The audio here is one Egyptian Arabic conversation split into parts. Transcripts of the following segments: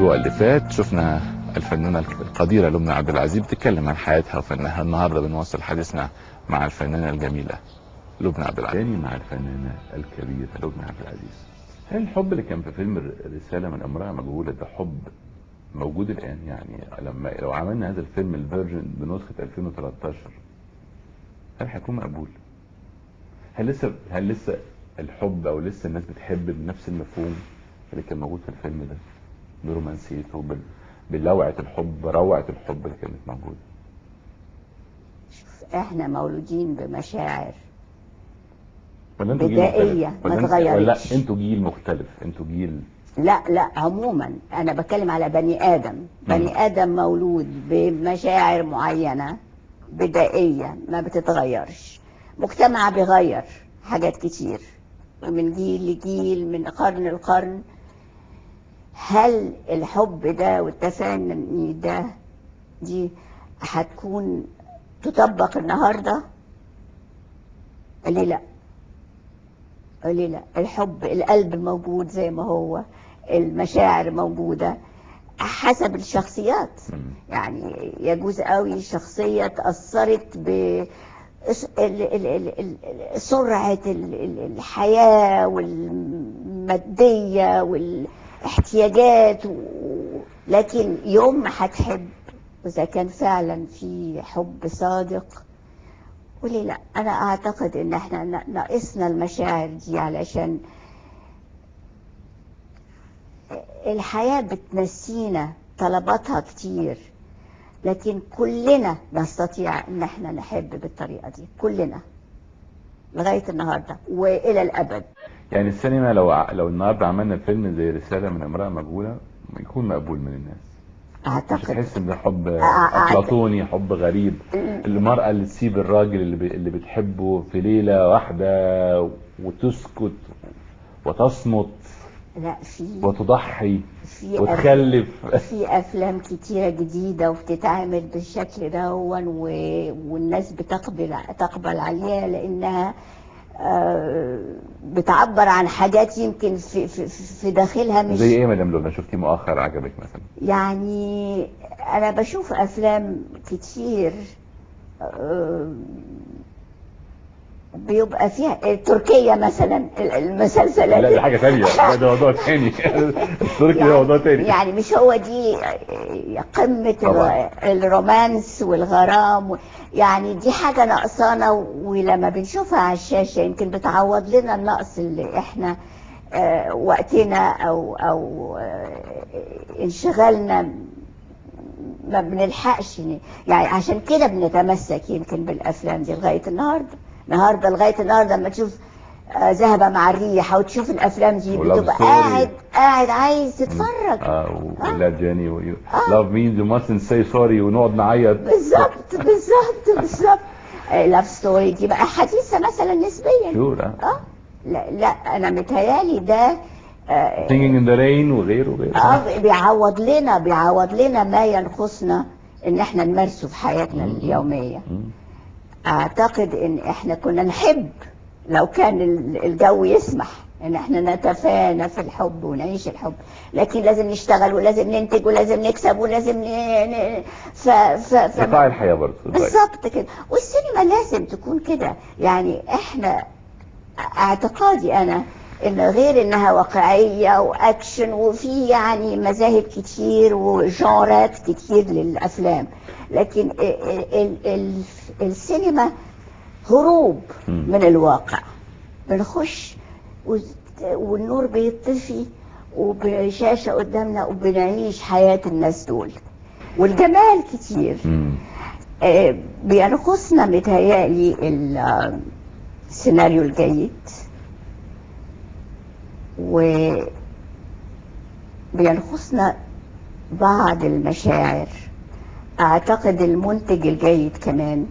الاسبوع اللي فات شفنا الفنانة القديرة لبنى عبد العزيز بتتكلم عن حياتها وفنها النهاردة بنواصل حديثنا مع الفنانة الجميلة لبنى عبد العزيز تاني مع الفنانة الكبيرة لبنى عبد العزيز هل الحب اللي كان في فيلم رسالة من امرأة مجهولة ده حب موجود الآن يعني لما لو عملنا هذا الفيلم الفيرجن بنسخة 2013 هل هيكون مقبول؟ هل لسه هل لسه الحب او لسه الناس بتحب بنفس المفهوم اللي كان موجود في الفيلم ده برومانسيته بال... بلوعة الحب روعة الحب اللي كانت موجودة شوف احنا مولودين بمشاعر ولا انتوا جيل بدائية، مختلف؟ ما ولا انت- ولا اتغيرتش. انتوا جيل مختلف انتوا جيل لا لا عموما انا بتكلم على بني ادم بني ادم مولود بمشاعر معينة بدائية ما بتتغيرش مجتمع بيغير حاجات كتير من جيل لجيل من قرن لقرن هل الحب ده والتفاني ده دي هتكون تطبق النهارده ليه لا ليه لا الحب القلب موجود زي ما هو المشاعر موجودة حسب الشخصيات مم. يعني يجوز قوي شخصية تأثرت ب ال- ال- ال- ال- سرعة ال- ال- الحياة والمادية والاحتياجات و... لكن يوم ما هتحب وإذا كان فعلا في حب صادق وليه لا أنا أعتقد إن إحنا نا- ناقصنا المشاعر دي علشان الحياة بتنسينا طلباتها كتير لكن كلنا نستطيع ان احنا نحب بالطريقة دي كلنا لغاية النهاردة والى الابد يعني السينما لو ع- لو النهارده عملنا فيلم زي رسالة من امرأة مجهولة يكون مقبول من الناس مش اعتقد هتحس ان ده حب أع- افلاطوني حب غريب المرأة اللي تسيب الراجل اللي, ب... اللي بتحبه في ليلة واحدة وتسكت وتصمت لا في وتضحي في أف- وتخلف في افلام كتيرة جديدة وبتتعمل بالشكل ده و... والناس بتقبل تقبل عليها لانها آه، بتعبر عن حاجات يمكن في, في, في داخلها مش زي ايه يا مدام لبنى شفتي مؤخر عجبك مثلا يعني انا بشوف افلام كتير آه، بيبقى فيها تركيا مثلا المسلسلات لا دي حاجة تانية ده- ده موضوع تاني التركي ده موضوع تاني يعني مش هو دي قمة طبعا. ال- الرومانس والغرام و- يعني دي حاجة ناقصانا ولما بنشوفها على الشاشة يمكن بتعوض لنا النقص اللي احنا آه، وقتنا او او آه، انشغالنا ما بنلحقش ن- يعني عشان كده بنتمسك يمكن بالافلام دي لغايه النهارده النهارده لغايه النهارده لما تشوف آه، ذهب مع الريح او تشوف الافلام دي ولاب بتبقى ستوري. قاعد قاعد عايز تتفرج اه ولا جاني و... love means you mustn't say sorry ونقعد نعيط بالظبط بالظبط بالظبط لاف ستوري دي بقى حديثه مثلا نسبيا شور اه اه لا لا انا متهيالي ده آه، singing in the rain وغيره وغيره اه بيعوض لنا بيعوض لنا ما ينقصنا ان احنا نمارسه في حياتنا اليوميه مم. اعتقد ان احنا كنا نحب لو كان ال- الجو يسمح ان احنا نتفانى في الحب ونعيش الحب لكن لازم نشتغل ولازم ننتج ولازم نكسب ولازم ن... ن... ف... ف... ف... قطاع الحياة برضه بالظبط كده والسينما لازم تكون كده يعني احنا اعتقادي انا ان غير انها واقعية واكشن وفي يعني مذاهب كتير وجانرات كتير للافلام لكن ال ال ال السينما هروب مم. من الواقع بنخش وز- والنور بيطفي وبشاشة قدامنا وبنعيش حياة الناس دول والجمال كتير مم. آه، بينقصنا متهيألي ال- آه، السيناريو الجيد و بينقصنا بعض المشاعر اعتقد المنتج الجيد كمان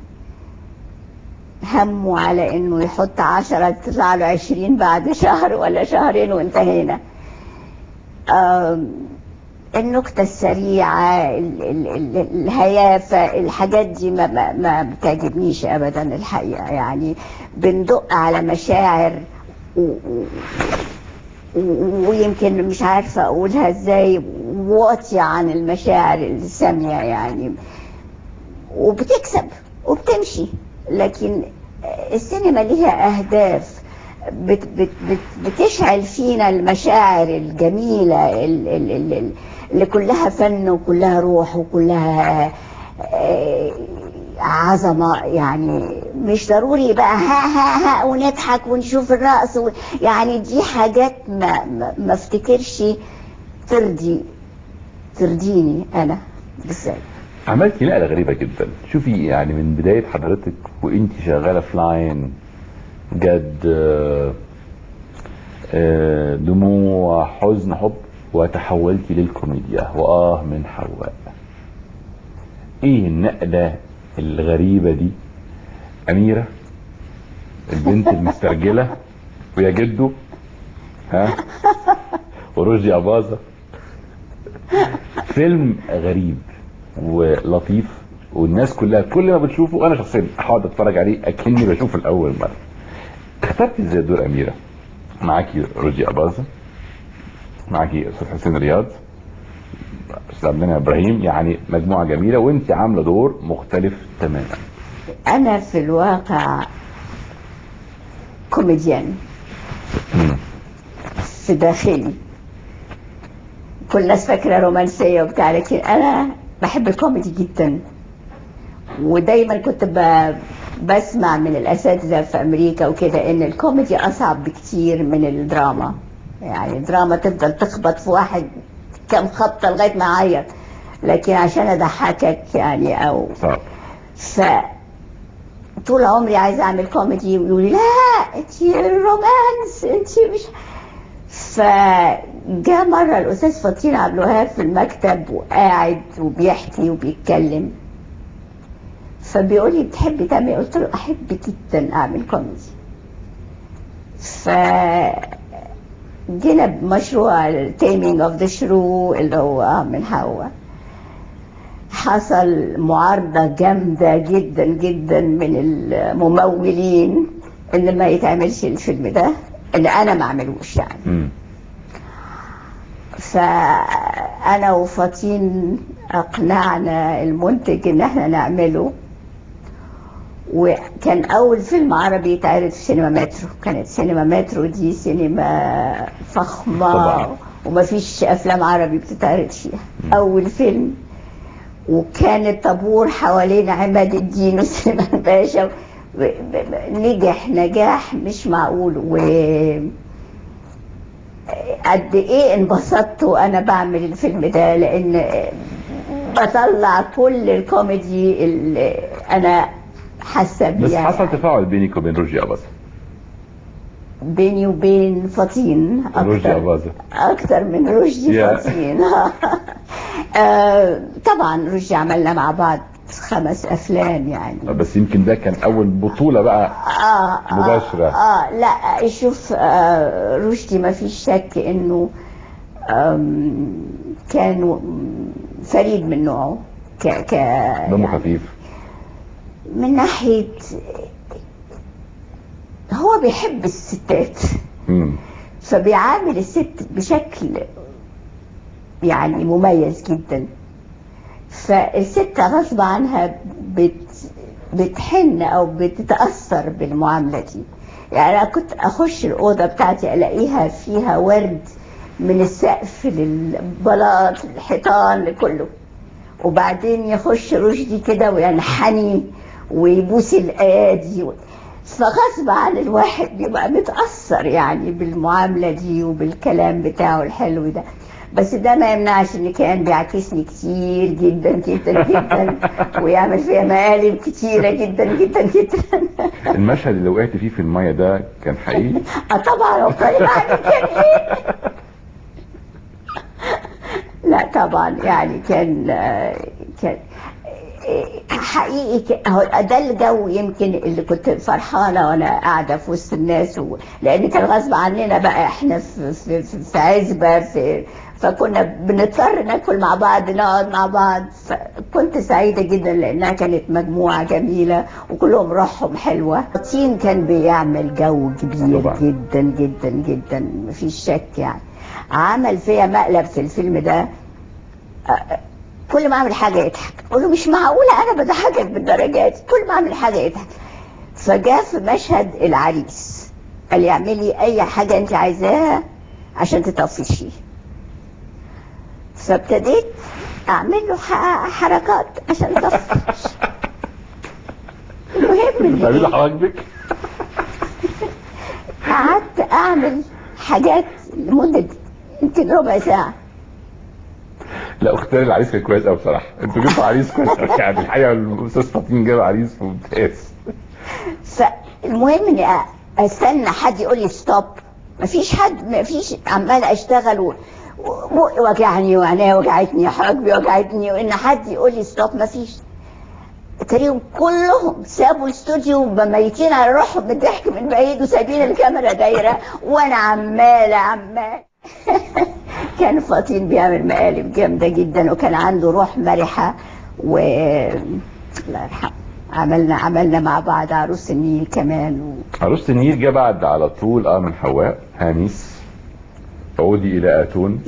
همه على انه يحط عشرة تطلع له عشرين بعد شهر ولا شهرين وانتهينا آم، النكتة السريعة ال- ال- ال- الهيافة الحاجات دي ما, ما, ما بتعجبنيش أبدا الحقيقة يعني بندق على مشاعر و- و- و- ويمكن مش عارفة أقولها إزاي واطية عن المشاعر السامية يعني وبتكسب وبتمشي لكن السينما ليها أهداف بت بت بت بتشعل فينا المشاعر الجميلة ال- ال- ال- ال- اللي كلها فن وكلها روح وكلها آه، عظمة يعني مش ضروري بقى ها ها ها ونضحك ونشوف الرقص و- يعني دي حاجات ما, ما, ما افتكرش ترضي ترضيني أنا بالذات عملتي نقله غريبه جدا شوفي يعني من بدايه حضرتك وانت شغاله في لاين جد آه، آه، دموع حزن حب وتحولتي للكوميديا واه من حواء ايه النقله الغريبه دي اميره البنت المسترجله ويا جدو ها ورشدي اباظه فيلم غريب ولطيف والناس كلها كل ما بتشوفه انا شخصيا اقعد اتفرج عليه اكني بشوفه لاول مره اخترتي ازاي دور اميره معاكي رشدي اباظه معاكي استاذ حسين رياض استاذ عبد المنعم ابراهيم يعني مجموعه جميله وانت عامله دور مختلف تماما أنا في الواقع كوميديان مم. في داخلي كل الناس فاكرة رومانسية وبتاع لكن أنا بحب الكوميدي جدا ودايما كنت ب... بسمع من الأساتذة في أمريكا وكده إن الكوميدي أصعب بكتير من الدراما يعني الدراما تفضل تخبط في واحد كم خبطة لغاية ما يعيط لكن عشان أضحكك يعني أو صعب ف طول عمري عايزه اعمل كوميدي ويقولوا لي لا انت رومانس انت مش فجاء مره الاستاذ فطين عبد الوهاب في المكتب وقاعد وبيحكي وبيتكلم فبيقول لي بتحبي تعملي قلت له احب جدا اعمل كوميدي ف جينا بمشروع تيمينج اوف ذا شرو اللي هو من حواء حصل معارضة جامدة جدا جدا من الممولين ان ما يتعملش الفيلم ده ان انا ما اعملوش يعني مم. فانا وفاطين اقنعنا المنتج ان احنا نعمله وكان اول فيلم عربي يتعرض في سينما مترو كانت سينما مترو دي سينما فخمة طبعا. ومفيش افلام عربي بتتعرض فيها اول فيلم وكان الطابور حوالين عماد الدين وسليمان باشا و- ب- ب- نجح نجاح مش معقول و قد ايه انبسطت وانا بعمل الفيلم ده لان بطلع كل الكوميدي اللي انا حاسه بس بيها حصل تفاعل بينك وبين رشدي اباظه بيني وبين فطين رشدي اكتر اباظه اكتر من رشدي يا. فطين آه، طبعا رشدي عملنا مع بعض خمس افلام يعني بس يمكن ده كان اول بطوله بقى آه آه مباشرة. اه لا شوف آه رشدي ما فيش شك انه آم، كان فريد من نوعه ك ك دمه يعني خفيف من ناحية هو بيحب الستات مم. فبيعامل الست بشكل يعني مميز جدا فالست غصب عنها بت بتحن او بتتاثر بالمعامله دي يعني انا كنت اخش الاوضه بتاعتي الاقيها فيها ورد من السقف للبلاط للحيطان لكله وبعدين يخش رشدي كده وينحني ويبوس الايادي و... فغصب عن الواحد بيبقى متأثر يعني بالمعاملة دي وبالكلام بتاعه الحلو ده بس ده ما يمنعش ان كان بيعكسني كتير جدا جدا جدا ويعمل فيها مقالب كتيرة جدا جدا جدا المشهد اللي وقعت فيه في الميه ده كان حقيقي اه طبعا هو كان يعني كان ايه لا طبعا يعني كان آه، كان آه، حقيقي ك- هو ده الجو يمكن اللي كنت فرحانه وانا قاعده في وسط الناس و... لان كان غصب عننا بقى احنا في في, في, في عزبه في فكنا بنضطر ناكل مع بعض نقعد مع بعض فكنت سعيده جدا لانها كانت مجموعه جميله وكلهم روحهم حلوه تين كان بيعمل جو كبير طبعا. جدا جدا جدا مفيش شك يعني عمل فيها مقلب في الفيلم ده آه، كل ما اعمل حاجه يضحك اقول له مش معقوله انا بضحكك بالدرجات دي. كل ما اعمل حاجه يضحك فجاء في مشهد العريس قال لي اعملي اي حاجه انت عايزاها عشان تطفشيه فابتديت اعمل له ح- حركات عشان اطفش المهم بتعملي إن حواجبك قعدت اعمل حاجات لمده يمكن ربع ساعه لا اختار العريس كان كويس قوي بصراحه انتوا جبتوا عريس كويس أوي. يعني الحقيقه الاستاذ فاطين جاب عريس ممتاز فالمهم اني أ- استنى حد يقول لي ستوب مفيش حد مفيش عمال اشتغل و... و... وجعني وعينيا وجعتني حاجبي وجعتني وان حد يقول لي ستوب مفيش تقريبا كلهم سابوا الاستوديو ميتين على روحهم من الضحك من بعيد وسايبين الكاميرا دايره وانا عماله عمال كان فاطين بيعمل مقالب جامده جدا وكان عنده روح مرحه و الله يرحمه عملنا عملنا مع بعض عروس النيل كمان و... عروسة النيل جه بعد على طول اه من حواء هاميس عودي الى اتون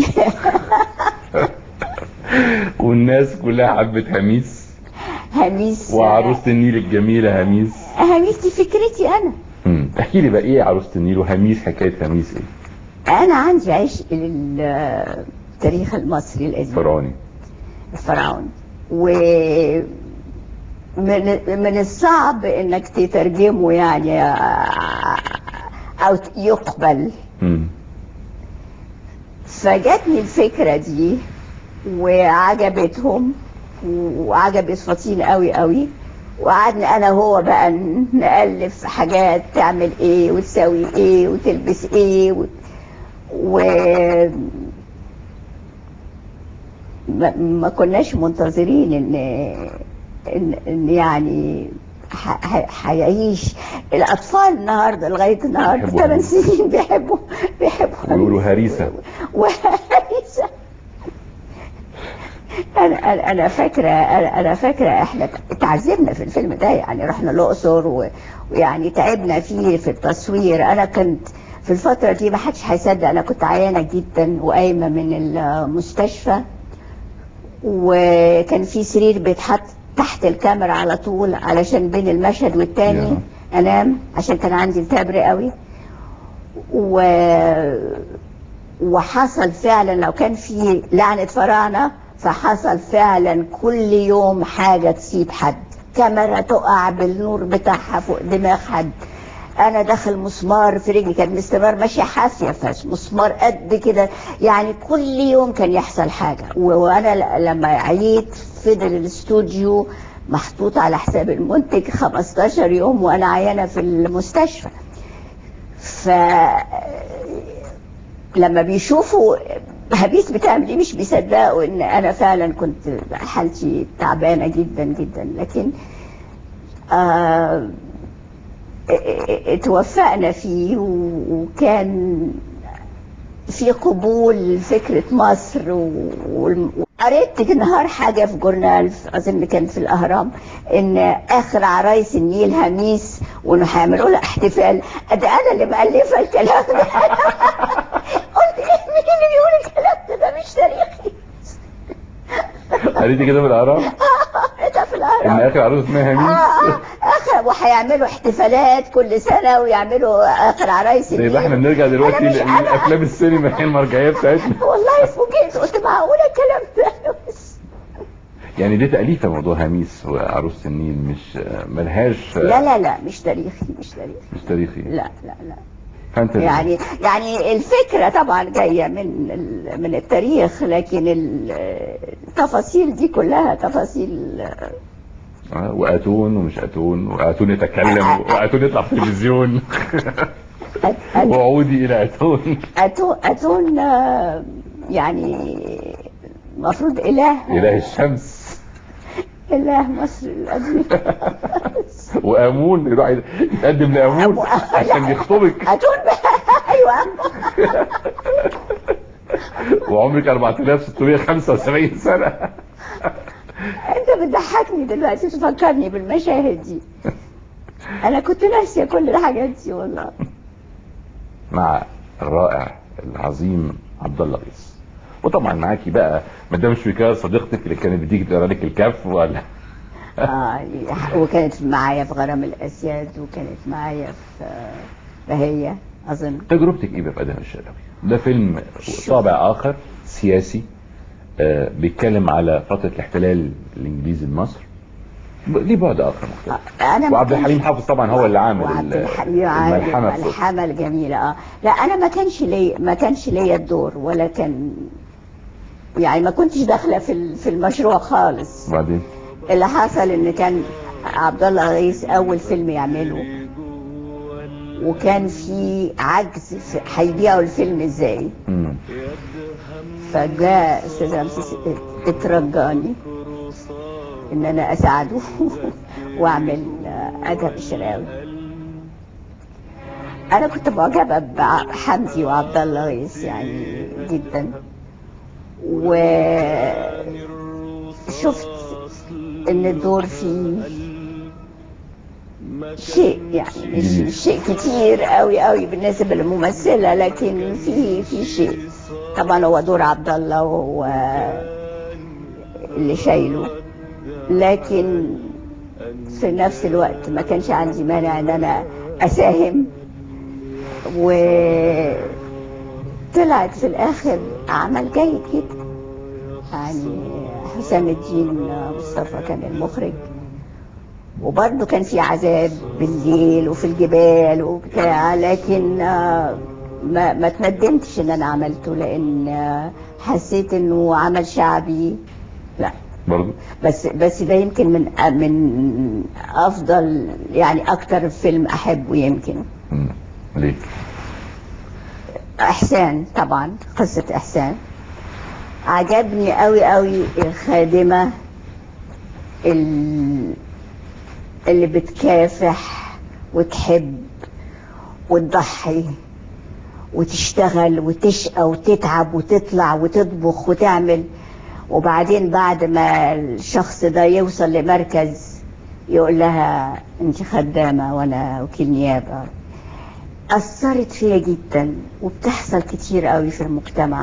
والناس كلها حبت هميس هميس وعروسة النيل الجميلة هميس هميس دي فكرتي انا امم احكي لي بقى ايه عروسة النيل وهميس حكاية هميس ايه؟ انا عندي عشق للتاريخ المصري القديم فرعوني الفرعوني و من من الصعب انك تترجمه يعني او يقبل امم فجاتني الفكرة دي وعجبتهم وعجبت فاطين قوي قوي وقعدنا انا وهو بقى نألف حاجات تعمل ايه وتسوي ايه وتلبس ايه و... و... ما ما كناش منتظرين ان ان, إن يعني ح- ح- هيعيش الاطفال النهارده لغايه النهارده بيحبوا 8 هميس. سنين بيحبوا بيحبوا ويقولوا هريسة وهريسة انا انا انا فاكره انا أنا فاكره احنا تعذبنا في الفيلم ده يعني رحنا الاقصر و- ويعني تعبنا فيه في التصوير انا كنت في الفتره دي ما حدش هيصدق انا كنت عيانه جدا وقايمه من المستشفى وكان في سرير بيتحط تحت الكاميرا على طول علشان بين المشهد والتاني يا. انام عشان كان عندي التهاب رئوي و وحصل فعلا لو كان في لعنة فراعنة فحصل فعلا كل يوم حاجة تصيب حد كاميرا تقع بالنور بتاعها فوق دماغ حد انا داخل مسمار في رجلي كان مسمار ماشي حافيه فمسمار قد كده يعني كل يوم كان يحصل حاجه و- وانا ل- لما عييت فضل الاستوديو محطوط على حساب المنتج 15 يوم وانا عيانه في المستشفى ف لما بيشوفوا هبيس بتعمل ايه مش بيصدقوا ان انا فعلا كنت حالتي تعبانه جدا جدا لكن آه اتوفقنا فيه و- وكان في قبول فكرة مصر و- والم- وقريت نهار حاجة في جورنال أظن كان في الأهرام إن آخر عرايس النيل هميس وإنه هيعملوا لها احتفال ده أنا اللي مألفة الكلام ده قلت إيه مين اللي بيقول الكلام ده ده مش تاريخي قريتي كده في الاهرام ده في ان الأهرام اخر عروسة اسمها هميس آه، آه، اخر وهيعملوا احتفالات كل سنه ويعملوا اخر عرايس طيب النيل. احنا بنرجع دلوقتي أنا مش- ل- أنا- لافلام السينما هي المرجعيه بتاعتنا والله فوجئت قلت معقوله الكلام ده بس يعني دي تأليفة موضوع هميس وعروسة النيل مش ملهاش لا لا لا مش تاريخي مش تاريخي مش تاريخي لا لا لا فانتزي يعني يعني الفكره طبعا جايه من ال- من التاريخ لكن ال- التفاصيل دي كلها تفاصيل آه، واتون ومش اتون واتون يتكلم واتون يطلع في التلفزيون أت- أت- وعودي الى اتون أتون أتون آه، يعني المفروض إله اله الشمس إله مصر القديم وامون يروح يتقدم لامون عشان يخطبك أتون أيوه وعمرك 4675 سنه أنت بتضحكني دلوقتي تفكرني بالمشاهد دي أنا كنت ناسية كل الحاجات دي والله مع الرائع العظيم عبد الله غيث وطبعا معاكي بقى مدام شويكار صديقتك اللي كانت بتيجي تقرا لك الكف ولا آه وكانت معايا في غرام الاسياد وكانت معايا في آه، بهية اظن تجربتك ايه بقى ادم الشرقاوي ده فيلم طابع اخر سياسي آه بيتكلم على فتره الاحتلال الانجليزي لمصر ب- ليه بعد اخر مختلف انا ما وعبد كانش- الحليم حافظ طبعا هو اللي عامل وعبد ال- الحليم عامل الملحمه في- الملحمه الجميله اه لا انا ما كانش لي ما كانش ليا الدور ولا كان يعني ما كنتش داخله في ال- في المشروع خالص وبعدين اللي حصل ان كان عبد الله غيث اول فيلم يعمله وكان في عجز في هيبيعوا الفيلم ازاي مم. فجاء استاذ رمسيس اترجاني ان انا اساعده واعمل آه، ادهم الشراوي انا كنت معجبه بحمدي وعبد الله غيث يعني جدا وشفت ان الدور فيه شيء يعني مش مش شيء كتير قوي قوي بالنسبه للممثله لكن في في شيء طبعا هو دور عبد الله وهو اللي شايله لكن في نفس الوقت ما كانش عندي مانع ان انا اساهم وطلعت في الاخر عمل جيد جدا يعني حسام الدين مصطفى كان المخرج وبرضه كان في عذاب بالليل وفي الجبال وبتاع لكن آه، ما ما تندمتش ان انا عملته لان آه، حسيت انه عمل شعبي لا برضه بس بس ده يمكن من من افضل يعني اكتر فيلم احبه يمكن مم. ليه احسان طبعا قصه احسان عجبني قوي قوي الخادمه ال- اللي بتكافح وتحب وتضحي وتشتغل وتشقى وتتعب وتطلع وتطبخ وتعمل وبعدين بعد ما الشخص ده يوصل لمركز يقول لها انت خدامه وانا وكيل نيابه أثرت فيا جدا وبتحصل كتير قوي في المجتمع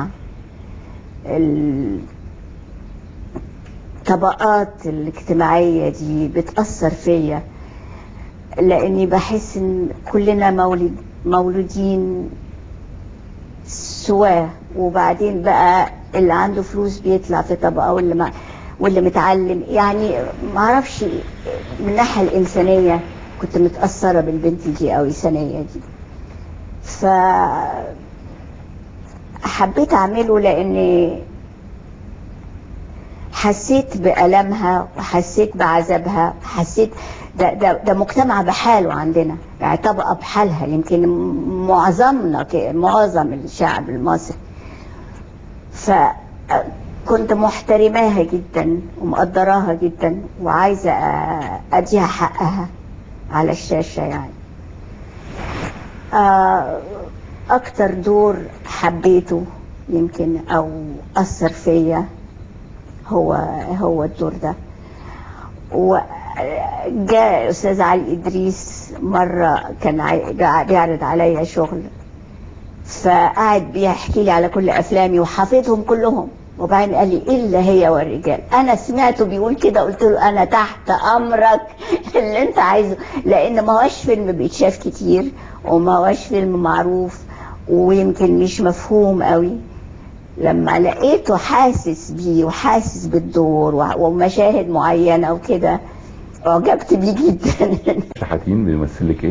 الطبقات الاجتماعية دي بتأثر فيا لأني بحس إن كلنا مولد مولودين سواه وبعدين بقى اللي عنده فلوس بيطلع في طبقة واللي ما واللي متعلم يعني معرفش من الناحية الإنسانية كنت متأثرة بالبنت دي أوي سنية دي ف حبيت اعمله لاني حسيت بألمها وحسيت بعذابها حسيت ده, ده, ده مجتمع بحاله عندنا يعني طبقة بحالها يمكن معظمنا ك- معظم الشعب المصري فكنت محترماها جدا ومقدراها جدا وعايزة أ- أديها حقها على الشاشة يعني آه، أكتر دور حبيته يمكن أو أثر فيا هو هو الدور ده وجاء أستاذ علي إدريس مرة كان عاي- جا- بيعرض عليا شغل فقعد بيحكي لي على كل أفلامي وحافظهم كلهم وبعدين قال لي إلا هي والرجال أنا سمعته بيقول كده قلت له أنا تحت أمرك اللي أنت عايزه لأن ما هوش فيلم بيتشاف كتير وما هوش فيلم معروف ويمكن مش مفهوم قوي لما لقيته حاسس بيه وحاسس بالدور وع- ومشاهد معينة وكده أعجبت بيه جدا شحاتين بيمثل لك ايه؟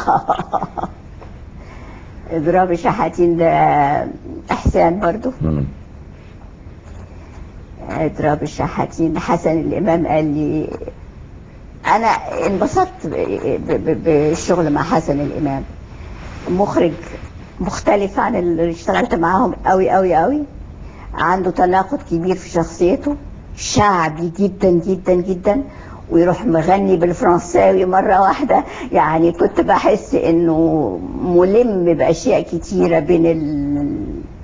إضراب الشحاتين ده إحسان برضو مم. اضراب الشحاتين حسن الامام قال لي انا انبسطت ب- ب- ب- بالشغل مع حسن الامام مخرج مختلف عن اللي اشتغلت معاهم قوي قوي قوي عنده تناقض كبير في شخصيته شعبي جدا جدا جدا ويروح مغني بالفرنساوي مرة واحدة يعني كنت بحس انه ملم باشياء كتيرة بين ال...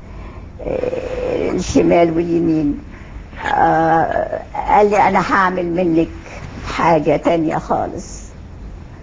الشمال واليمين آه قال لي انا هعمل منك حاجة تانية خالص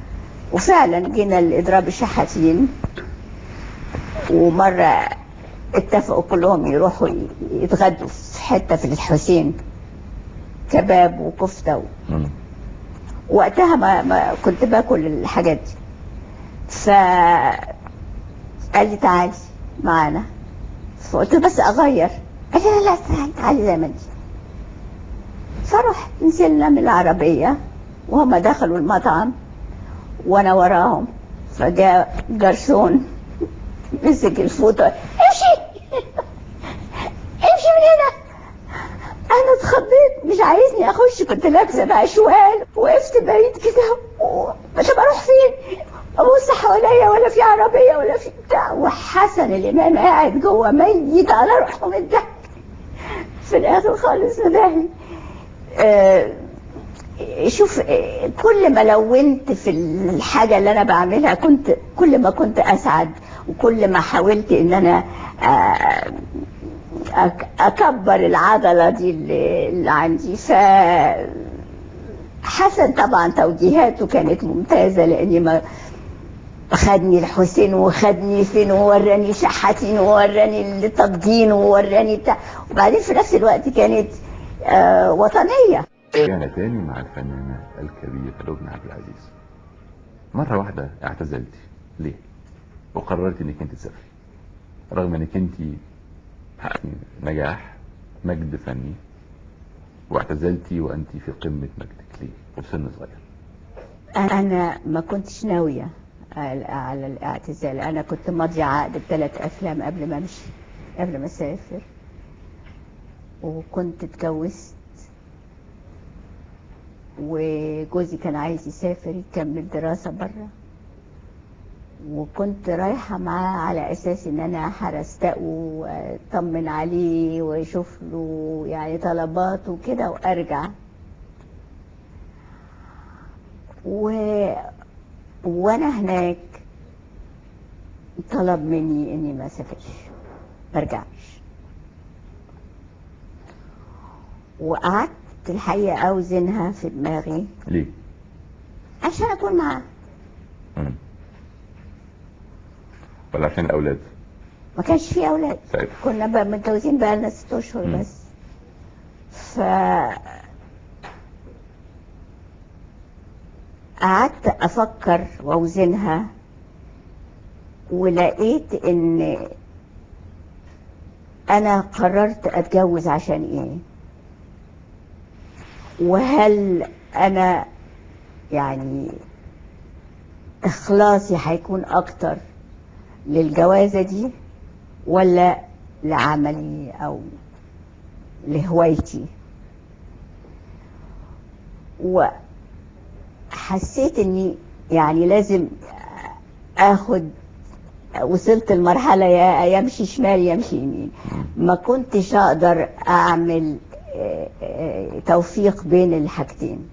وفعلا جينا لاضراب الشحاتين ومرة اتفقوا كلهم يروحوا ي- يتغدوا في حتة في الحسين كباب وكفتة و... مم. وقتها ما, ما كنت باكل الحاجات دي ف قال لي تعالي معانا فقلت له بس اغير قال لي لا لا تعالي تعالي زي ما انت فرحت نزلنا من العربية وهم دخلوا المطعم وانا وراهم فجاء جرسون مسك الفوطة امشي امشي من هنا انا اتخضيت مش عايزني اخش كنت لابسه بقى شوال وقفت بعيد كده و- طب اروح فين ابص حواليا ولا في عربيه ولا في بتاع وحسن الامام قاعد جوه ميت على روحه من الضحك في الاخر خالص ندهني آه شوف آه، كل ما لونت في الحاجة اللي أنا بعملها كنت كل ما كنت أسعد وكل ما حاولت إن أنا آه، أك- أكبر العضلة دي اللي اللي عندي ف حسن طبعا توجيهاته كانت ممتازة لأني ما خدني الحسين وخدني فين ووراني شحاتين ووراني التقدين ووراني بتاع وبعدين في نفس الوقت كانت آه وطنية رجعنا تاني مع الفنانة الكبيرة لبنى عبد العزيز مرة واحدة اعتزلتي ليه؟ وقررت انك انت تسافري رغم انك انت حققتي نجاح مجد فني واعتزلتي وانت في قمة مجدك ليه؟ وفي سن صغير أنا ما كنتش ناوية على على الاعتزال أنا كنت ماضية عقد بثلاث أفلام قبل ما أمشي قبل ما أسافر وكنت اتجوزت وجوزي كان عايز يسافر يكمل دراسة بره وكنت رايحة معاه على أساس إن أنا هرستقه وأطمن عليه وأشوف له يعني طلبات وكده وأرجع و... وانا هناك طلب مني اني ما اسافرش ما ارجعش وقعدت الحقيقه اوزنها في دماغي ليه؟ عشان اكون معاه مم. ولا عشان الاولاد؟ ما كانش في اولاد طيب كنا بقى متجوزين بقى لنا ست اشهر مم. بس ف قعدت افكر واوزنها ولقيت ان انا قررت اتجوز عشان ايه وهل انا يعني اخلاصي هيكون اكتر للجوازة دي ولا لعملي او لهوايتي وحسيت اني يعني لازم اخد وصلت المرحلة يا يمشي شمال يمشي يمين ما كنتش اقدر اعمل آه، آه، توفيق بين الحاجتين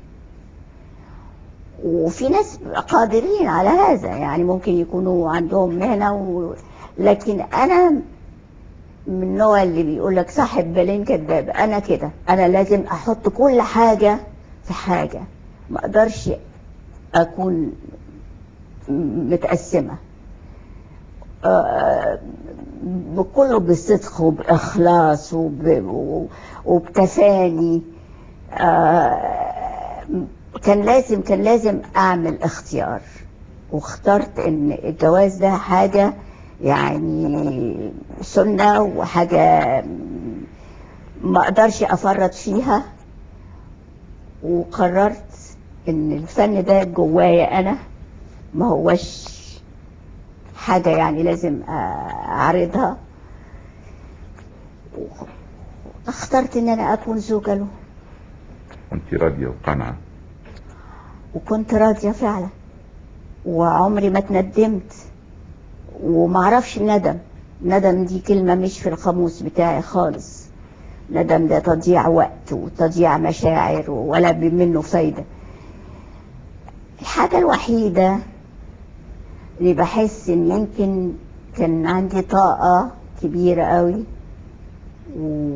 وفي ناس قادرين على هذا يعني ممكن يكونوا عندهم مهنة و... لكن انا من النوع اللي بيقول لك صاحب بالين كذاب انا كده انا لازم احط كل حاجة في حاجة ما اقدرش اكون م- متقسمة آه، بكله بصدق وبإخلاص وب- و- وبتفاني آه، كان لازم كان لازم أعمل اختيار واخترت إن الجواز ده حاجة يعني سنة وحاجة ما أقدرش أفرط فيها وقررت إن الفن ده جوايا أنا ما هوش حاجة يعني لازم أعرضها اخترت ان انا اكون زوجة له وانت راضية وقانعة وكنت راضية فعلا وعمري ما اتندمت ومعرفش الندم ندم دي كلمة مش في القاموس بتاعي خالص ندم ده تضييع وقت وتضييع مشاعر ولا منه فايدة الحاجة الوحيدة اللي بحس ان يمكن كان عندي طاقة كبيرة قوي و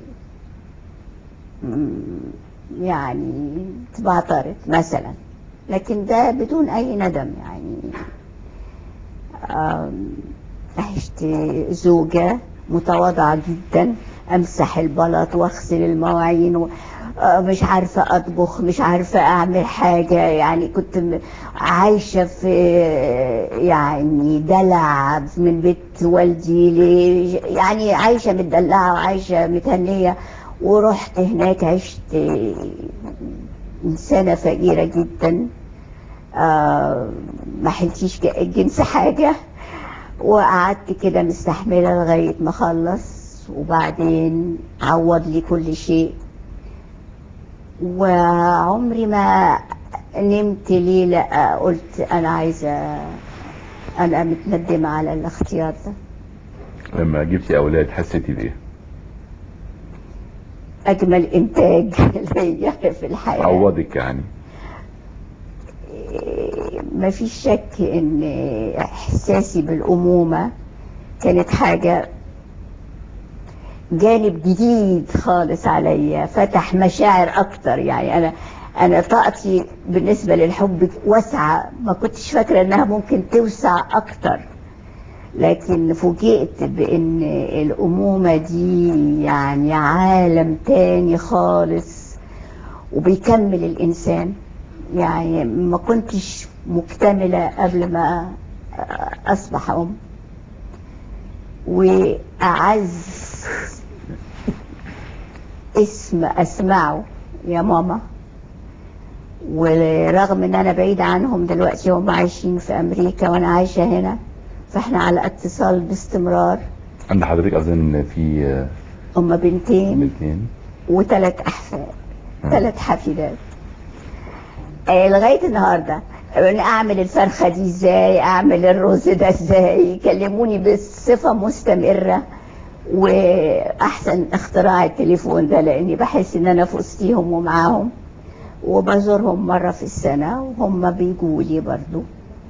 م- يعني بعترض مثلا لكن ده بدون اي ندم يعني آم، عشت زوجة متواضعة جدا امسح البلط واغسل المواعين و... آه، مش عارفة أطبخ مش عارفة أعمل حاجة يعني كنت م- عايشة في يعني دلع من بيت والدي ل... يعني عايشة متدلعة وعايشة متهنية ورحت هناك عشت إنسانة فقيرة جدا آه ما حلتيش ج- الجنس حاجة وقعدت كده مستحملة لغاية ما أخلص وبعدين عوض لي كل شيء وعمري ما نمت ليلة قلت أنا عايزة أنا متندمة على الاختيار ده لما جبتي اولاد حسيتي بايه أجمل إنتاج ليا في الحياة عوضك يعني ما فيش شك ان احساسي بالامومه كانت حاجه جانب جديد خالص عليا فتح مشاعر اكتر يعني انا انا طاقتي بالنسبه للحب واسعه ما كنتش فاكره انها ممكن توسع اكتر لكن فوجئت بان الامومه دي يعني عالم تاني خالص وبيكمل الانسان يعني ما كنتش مكتملة قبل ما أصبح أم وأعز اسم أسمعه يا ماما ورغم ان انا بعيدة عنهم دلوقتي هم عايشين في امريكا وانا عايشة هنا فاحنا على اتصال باستمرار عند حضرتك اظن ان في آه، هم بنتين بنتين وثلاث احفاد مم. ثلاث حفيدات آه، لغايه النهارده أنا اعمل الفرخه دي ازاي اعمل الرز ده ازاي يكلموني بصفه مستمره واحسن اختراع التليفون ده لاني بحس ان انا في وسطيهم ومعاهم وبزورهم مره في السنه وهم بيجوا لي برضو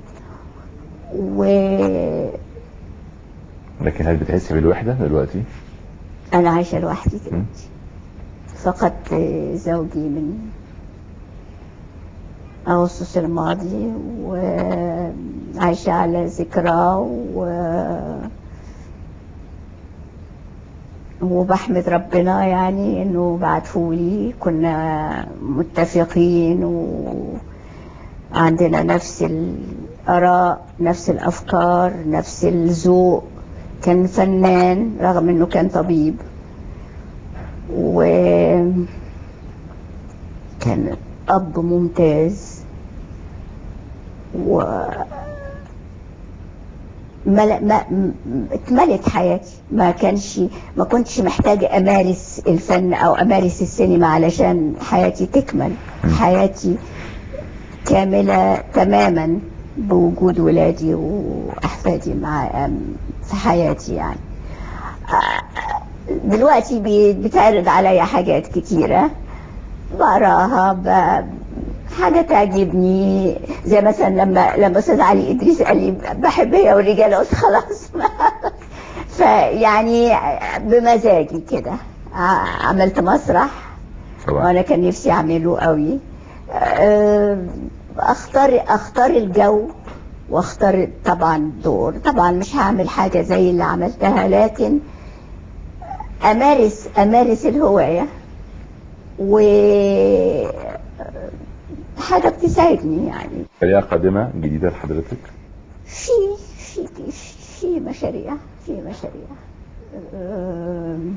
وانا لكن هل بتحسي بالوحده دلوقتي عايشه لوحدي دلوقتي فقدت زوجي من أغسطس الماضي وعايشة على ذكراه و... وبحمد ربنا يعني انه بعتهولي كنا متفقين وعندنا نفس الآراء نفس الأفكار نفس الذوق كان فنان رغم انه كان طبيب وكان أب ممتاز و مل... ما... م- اتملت حياتي ما كانش ما كنتش محتاجة أمارس الفن أو أمارس السينما علشان حياتي تكمل حياتي كاملة تماما بوجود ولادي وأحفادي مع في حياتي يعني آه، دلوقتي بي- بتعرض عليا حاجات كتيرة بقراها ب... حاجة تعجبني زي مثلا لما لما أستاذ علي إدريس قال لي بحب هي والرجالة قلت خلاص فيعني بمزاجي كده ع- عملت مسرح طبعا وانا كان نفسي اعمله قوي أه، اختار اختار الجو واختار طبعا دور طبعا مش هعمل حاجه زي اللي عملتها لكن امارس امارس الهوايه و حاجه بتساعدني يعني فريقة قادمة جديدة لحضرتك في في في مشاريع في مشاريع أم،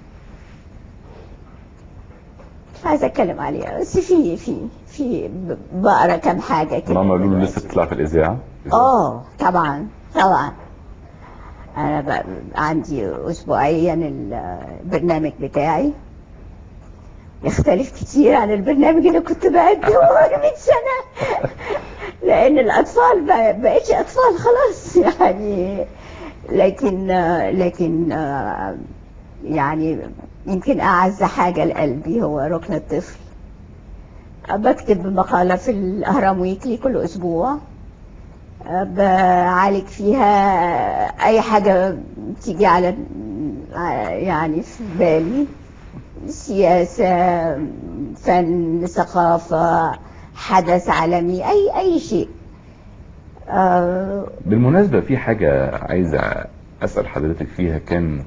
مش عايزه اتكلم عليها بس في في في ب- بقرا كام حاجه كده ماما لولو دلوقتي. لسه بتطلع في الإذاعة اه طبعا طبعا انا ب... عندي اسبوعيا البرنامج بتاعي يختلف كتير عن البرنامج اللي كنت بقدمه وانا 100 سنه لان الاطفال ما بقتش اطفال خلاص يعني لكن لكن يعني يمكن اعز حاجه لقلبي هو ركن الطفل بكتب مقاله في الاهرام ويكلي كل اسبوع بعالج فيها اي حاجه تيجي على يعني في بالي سياسه فن ثقافه حدث عالمي اي اي شيء آه، بالمناسبة في حاجة عايزة أسأل حضرتك فيها كان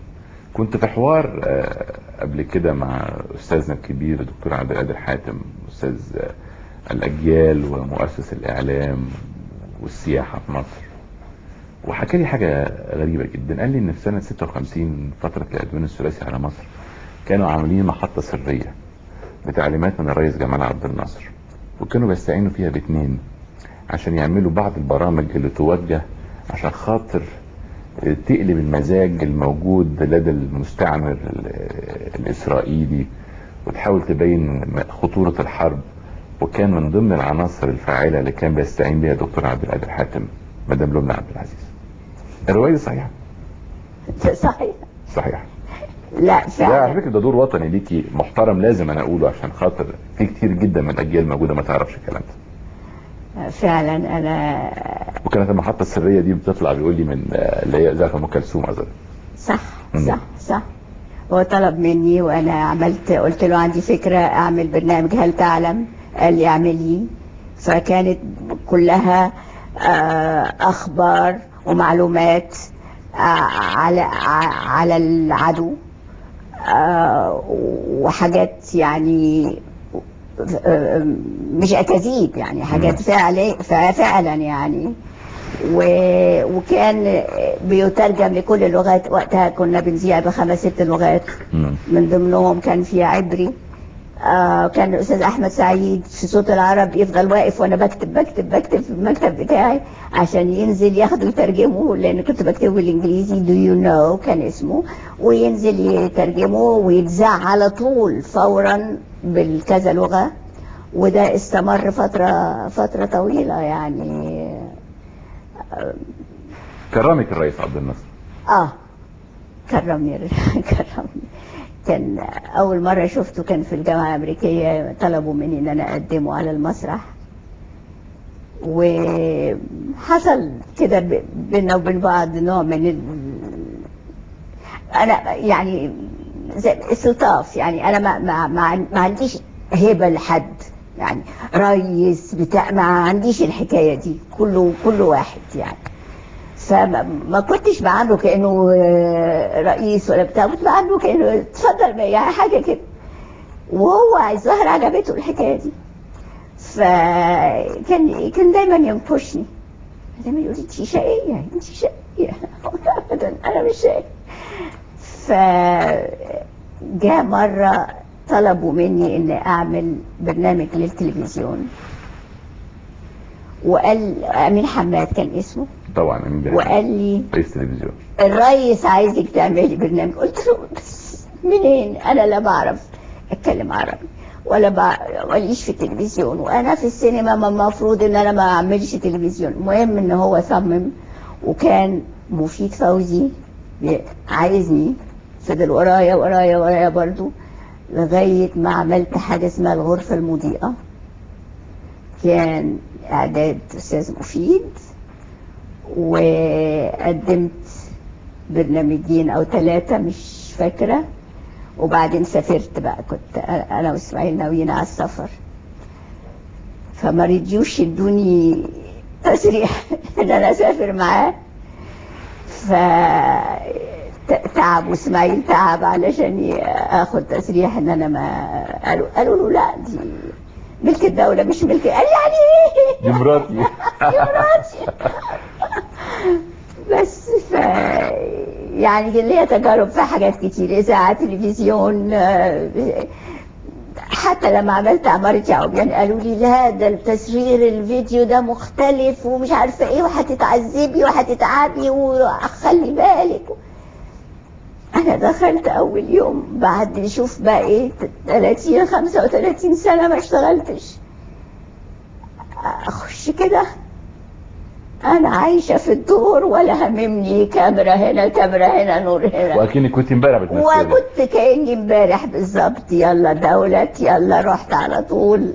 كنت في حوار آه، قبل كده مع استاذنا الكبير الدكتور عبد القادر حاتم استاذ آه، الاجيال ومؤسس الاعلام والسياحه في مصر وحكى لي حاجه غريبه جدا قال لي ان في سنه 56 فتره العدوان الثلاثي على مصر كانوا عاملين محطه سريه بتعليمات من الرئيس جمال عبد الناصر وكانوا بيستعينوا فيها باتنين عشان يعملوا بعض البرامج اللي توجه عشان خاطر تقلب المزاج الموجود لدى المستعمر ال- الإسرائيلي وتحاول تبين خطورة الحرب وكان من ضمن العناصر الفاعلة اللي كان بيستعين بها دكتور عبد القادر حاتم مدام لبنى عبد العزيز الرواية دي صحيحة صحيح صحيح لا ده على فعلا فكرة ده دور وطني ليكي محترم لازم أنا أقوله عشان خاطر في كتير جدا من الأجيال موجودة ما تعرفش الكلام ده فعلا انا وكانت المحطة السرية دي بتطلع بيقول لي من آه، اللي هي إذاعة أم كلثوم أظن صح مم. صح صح هو طلب مني وانا عملت قلت له عندي فكرة اعمل برنامج هل تعلم قال لي اعملي فكانت كلها آه، اخبار ومعلومات آه، على ع- على العدو آه، وحاجات يعني آه، مش اكاذيب يعني حاجات فعلا فعلا يعني و- وكان بيترجم لكل اللغات وقتها كنا بنذيع بخمس ست لغات مم. من ضمنهم كان في عبري آه كان الاستاذ احمد سعيد في صوت العرب يفضل واقف وانا بكتب بكتب بكتب في المكتب بتاعي عشان ينزل ياخده يترجمه لان كنت بكتبه بالانجليزي دو يو نو كان اسمه وينزل يترجمه ويتذاع على طول فورا بالكذا لغه وده استمر فتره فتره طويله يعني كرمك الرئيس عبد الناصر اه كرمني كرمني كان اول مره شفته كان في الجامعه الامريكيه طلبوا مني ان انا اقدمه على المسرح وحصل كده ب- بيننا وبين بعض نوع من ال... انا يعني زي استلطاف يعني انا ما ما ما, ما عنديش هبه لحد يعني ريس بتاع ما عنديش الحكايه دي كله كل واحد يعني فما ما كنتش بعامله كانه آه، رئيس ولا بتاع كنت بعامله كانه اتفضل يعني حاجه كده وهو الظاهر عجبته الحكايه دي فكان كان دايما ينكشني دايما يقول لي انت شقيه انت شقيه ابدا انا مش شقيه فجاء مره طلبوا مني ان اعمل برنامج للتلفزيون وقال امين حماد كان اسمه طبعا أمين بيه. وقال لي رئيس تلفزيون الريس عايزك تعملي برنامج قلت له بس منين انا لا بعرف اتكلم عربي ولا بع- ماليش في التلفزيون وانا في السينما ما المفروض ان انا ما اعملش تلفزيون المهم ان هو صمم وكان مفيد فوزي بي- عايزني فضل ورايا ورايا ورايا برضو لغاية ما عملت حاجة اسمها الغرفة المضيئة كان إعداد أستاذ مفيد وقدمت برنامجين او ثلاثة مش فاكرة وبعدين سافرت بقى كنت انا واسماعيل ناويين على السفر فما رضيوش يدوني تسريح ان انا اسافر معاه ف تعب واسماعيل تعب علشان ي- اخد تسريح ان انا ما قالوا قالوا له لا دي ملك الدولة مش ملك قال يعني ايه دي مراتي يا مراتي بس ف يعني ليا تجارب في حاجات كتير اذاعه تلفزيون آه، حتى لما عملت عمارة يعقوبيان قالوا لي لا ده التصوير الفيديو ده مختلف ومش عارفه ايه وهتتعذبي وهتتعبي وخلي بالك انا دخلت اول يوم بعد شوف بقى ايه 30 35 سنه ما اشتغلتش اخش كده انا عايشه في الدور ولا هممني كاميرا هنا كاميرا هنا نور هنا واكنك كنت امبارح بتمثلي وكنت كاني امبارح بالظبط يلا دولت يلا رحت على طول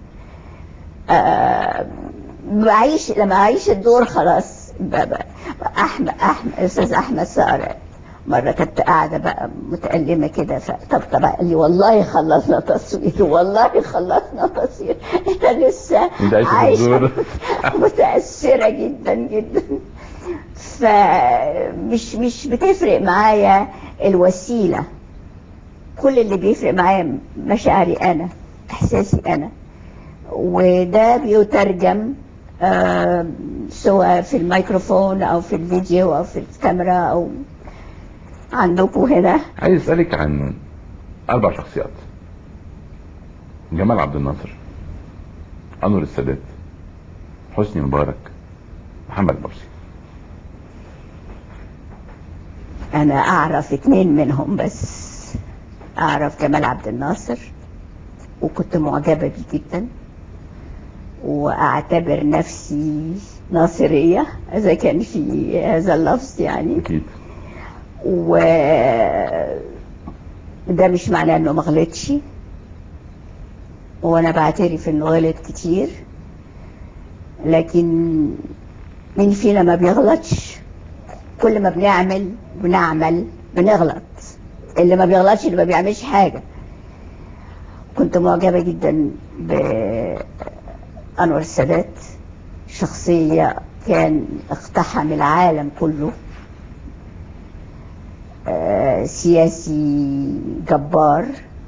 آه بعيش لما اعيش الدور خلاص ب- ب- احمد احمد استاذ احمد ساره مرة كنت قاعدة بقى متألمة كده فطبطب قال لي والله خلصنا تصوير والله خلصنا تصوير احنا لسه انت عايشة في الدور. متأثرة جدا جدا فمش مش بتفرق معايا الوسيلة كل اللي بيفرق معايا مشاعري أنا إحساسي أنا وده بيترجم آه، سواء في الميكروفون أو في الفيديو أو في الكاميرا أو عندكم هنا عايز اسالك عن اربع شخصيات جمال عبد الناصر انور السادات حسني مبارك محمد مرسي أنا أعرف اتنين منهم بس أعرف جمال عبد الناصر وكنت معجبة بيه جدا وأعتبر نفسي ناصرية إذا كان في هذا اللفظ يعني اكيد و ده مش معناه انه ما غلطش وانا بعترف انه غلط كتير لكن مين فينا ما بيغلطش كل ما بنعمل بنعمل بنغلط اللي ما بيغلطش اللي ما بيعملش حاجة كنت معجبة جدا بأنور السادات شخصية كان اقتحم العالم كله آه، سياسي جبار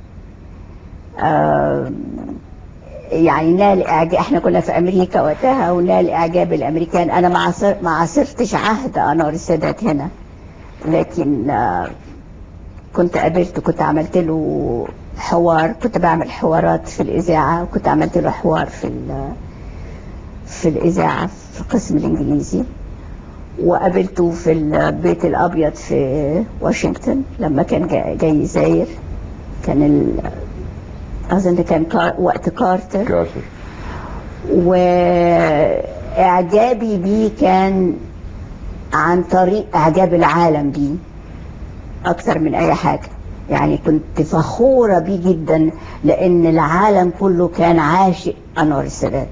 آه، يعني نال اعجاب احنا كنا في امريكا وقتها ونال اعجاب الامريكان انا ما عاصر ما عاصرتش عهد انور السادات هنا لكن آه، كنت قابلته كنت عملت له حوار كنت بعمل حوارات في الاذاعه وكنت عملت له حوار في ال- في الاذاعه في القسم الانجليزي وقابلته في البيت الابيض في واشنطن لما كان جا- جاي يزاير كان ال... اظن كان كار... وقت كارتر كارتر واعجابي بيه كان عن طريق اعجاب العالم بيه اكتر من اي حاجه يعني كنت فخوره بيه جدا لان العالم كله كان عاشق انور السادات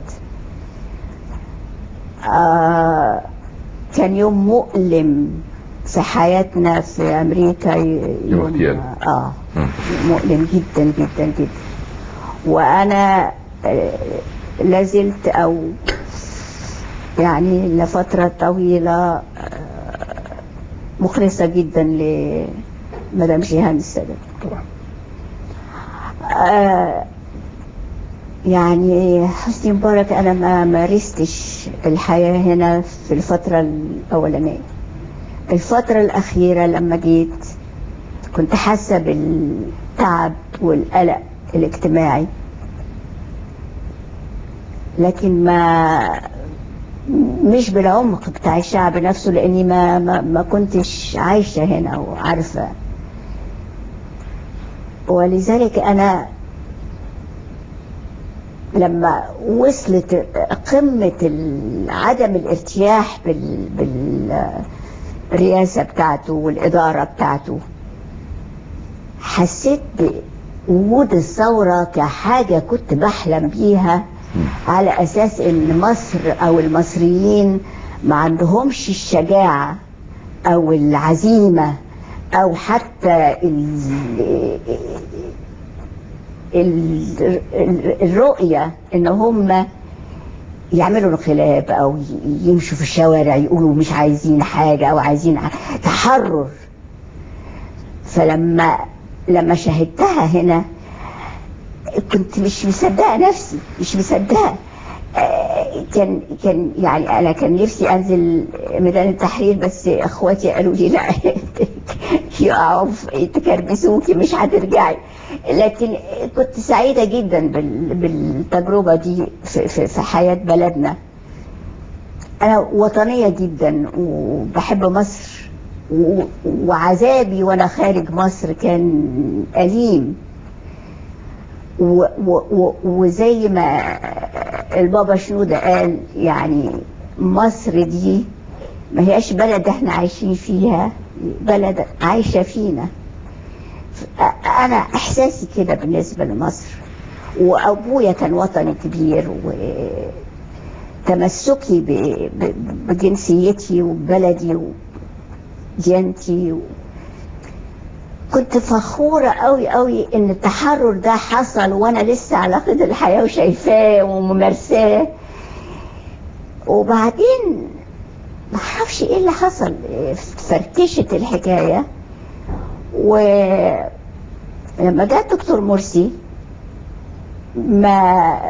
آه كان يوم مؤلم في حياتنا في امريكا ي- يوم اغتيال. اه مم. مؤلم جدا جدا جدا وانا آه، لازلت او يعني لفترة طويلة آه، مخلصة جدا لمدام جيهان السادات طبعا آه، يعني حسني مبارك انا ما مارستش الحياة هنا في الفترة الاولانية الفترة الاخيرة لما جيت كنت حاسة بالتعب والقلق الاجتماعي لكن ما مش بالعمق بتاع الشعب نفسه لاني ما ما, ما كنتش عايشة هنا وعارفة ولذلك انا لما وصلت قمة ال- عدم الارتياح بال بالرئاسة بتاعته والإدارة بتاعته حسيت بوجود الثورة كحاجة كنت بحلم بيها على أساس إن مصر أو المصريين ما عندهمش الشجاعة أو العزيمة أو حتى ال ال- ال- الرؤية ان هم يعملوا انقلاب او ي- يمشوا في الشوارع يقولوا مش عايزين حاجة او عايزين ع- تحرر فلما لما شاهدتها هنا كنت مش مصدقة نفسي مش مصدقة آه، كان كان يعني انا كان نفسي انزل ميدان التحرير بس اخواتي قالوا لي لا يقعوا في- تكربسوكي مش هترجعي لكن كنت سعيدة جدا بال- بالتجربة دي في, في, في حياة بلدنا أنا وطنية جدا وبحب مصر و- وعذابي وأنا خارج مصر كان أليم و و و وزي ما البابا شنودة قال يعني مصر دي ما هياش بلد احنا عايشين فيها بلد عايشة فينا انا احساسي كده بالنسبه لمصر وابويا كان وطني كبير وتمسكي ب- ب- بجنسيتي وبلدي وديانتي و... كنت فخورة قوي قوي ان التحرر ده حصل وانا لسه على قيد الحياة وشايفاه وممارساه وبعدين ما اعرفش ايه اللي حصل فركشت الحكايه ولما جاء الدكتور مرسي ما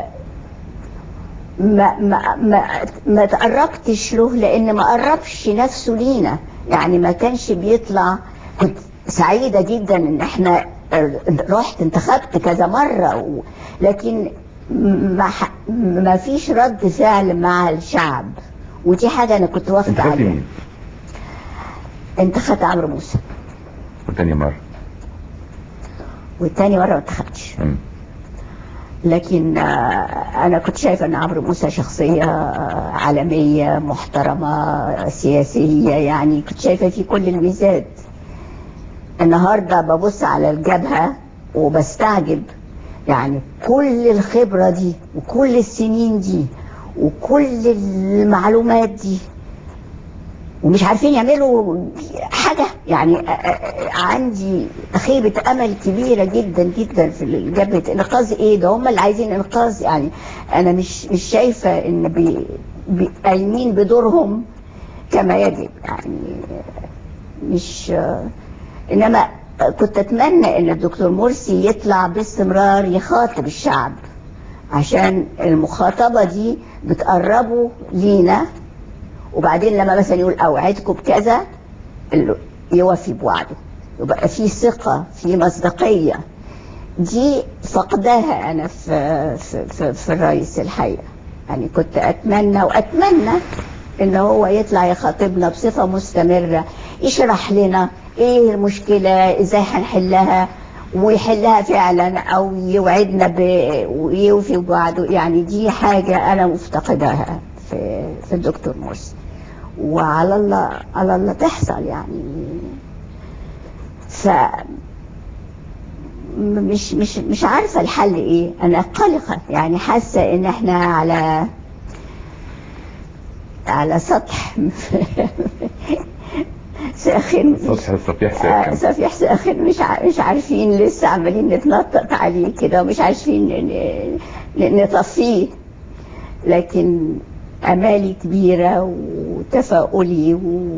ما ما ما, ما تقربتش له لان ما قربش نفسه لينا يعني ما كانش بيطلع كنت سعيدة جدا ان احنا رحت انتخبت كذا مرة و... لكن ما, ح... ما فيش رد فعل مع الشعب ودي حاجة انا كنت واخدة انتخبتي عليها مين؟ انتخبت عمرو موسى وتاني مرة والتاني مرة ما انتخبتش مم. لكن آه، انا كنت شايفه ان عمرو موسى شخصيه آه، عالميه محترمه سياسيه يعني كنت شايفه فيه كل الميزات النهارده ببص على الجبهه وبستعجب يعني كل الخبره دي وكل السنين دي وكل المعلومات دي ومش عارفين يعملوا حاجة يعني آه، آه، عندي خيبة أمل كبيرة جدا جدا في جبهة إنقاذ إيه ده هم اللي عايزين إنقاذ يعني أنا مش مش شايفة إن بي بي- قايمين بدورهم كما يجب يعني مش آه، إنما كنت أتمنى إن الدكتور مرسي يطلع باستمرار يخاطب الشعب عشان المخاطبة دي بتقربه لينا وبعدين لما مثلا يقول اوعدكم بكذا ال- يوفي بوعده يبقى في ثقة في مصداقية دي فقداها انا في في, في, في الرئيس الحقيقة يعني كنت اتمنى واتمنى ان هو يطلع يخاطبنا بصفة مستمرة يشرح لنا ايه المشكلة ازاي هنحلها ويحلها فعلا او يوعدنا ب... ويوفي بوعده يعني دي حاجة انا مفتقداها في في الدكتور مرسي وعلى الله على الله تحصل يعني ف مش مش مش عارفه الحل ايه انا قلقه يعني حاسه ان احنا على على سطح ساخن سطح الصفيح آه، ساخن صفيح ساخن مش ع- مش عارفين لسه عمالين نتنطط عليه كده ومش عارفين ن- ن- نطفيه لكن امالي كبيره وتفاؤلي و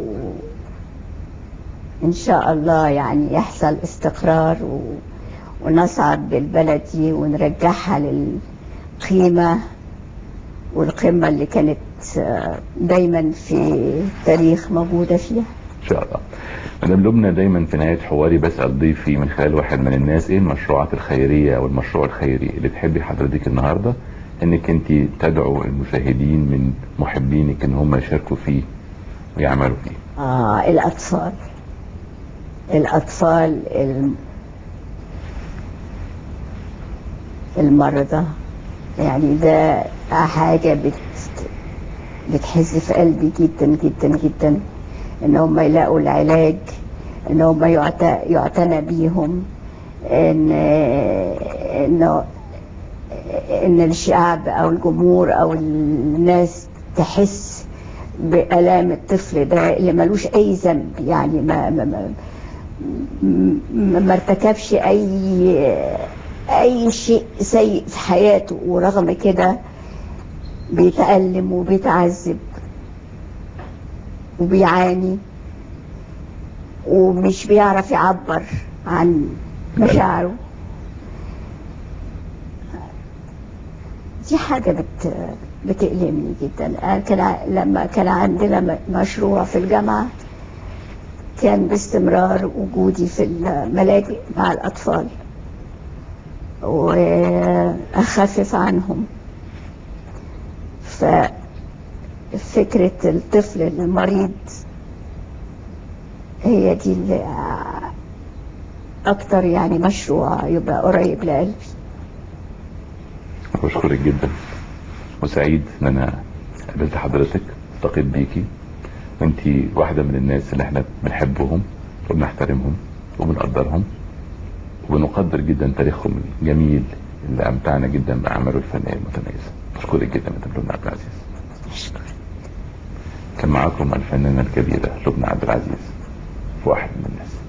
ان شاء الله يعني يحصل استقرار و... ونصعد بالبلد دي ونرجعها للقيمه والقمه اللي كانت آه، دايما في التاريخ موجوده فيها ان شاء الله مدام لبنى دايما في نهايه حواري بسال ضيفي من خلال واحد من الناس ايه المشروعات الخيريه او المشروع الخيري اللي تحبي حضرتك النهارده انك انت تدعو المشاهدين من محبينك ان هم يشاركوا فيه ويعملوا فيه آه الأطفال الأطفال الم- المرضى يعني ده حاجة بت بتحز في قلبي جدا جدا جدا ان هم يلاقوا العلاج ان هم يعت- يعتنى بيهم ان انه ان الشعب او الجمهور او الناس تحس بآلام الطفل ده اللي ملوش أي ذنب يعني ما ما ما, ما, ما ارتكبش أي أي شيء سيء في حياته ورغم كده بيتألم وبيتعذب وبيعاني ومش بيعرف يعبر عن مشاعره دي حاجة بت بتألمني جدا أنا كان ع- لما كان عندنا م- مشروع في الجامعة كان باستمرار وجودي في الملاجئ مع الأطفال وأخفف عنهم ففكرة الطفل المريض هي دي اللي أكتر يعني مشروع يبقى قريب لقلبي بشكرك جدا وسعيد ان انا قابلت حضرتك التقيت بيكي وانت واحدة من الناس اللي احنا بنحبهم وبنحترمهم وبنقدرهم وبنقدر جدا تاريخهم الجميل اللي امتعنا جدا باعماله الفنيه المتميزه بشكرك جدا مدام لبنى عبد العزيز أشكر كان معاكم الفنانه الكبيره لبنى عبد العزيز في واحد من الناس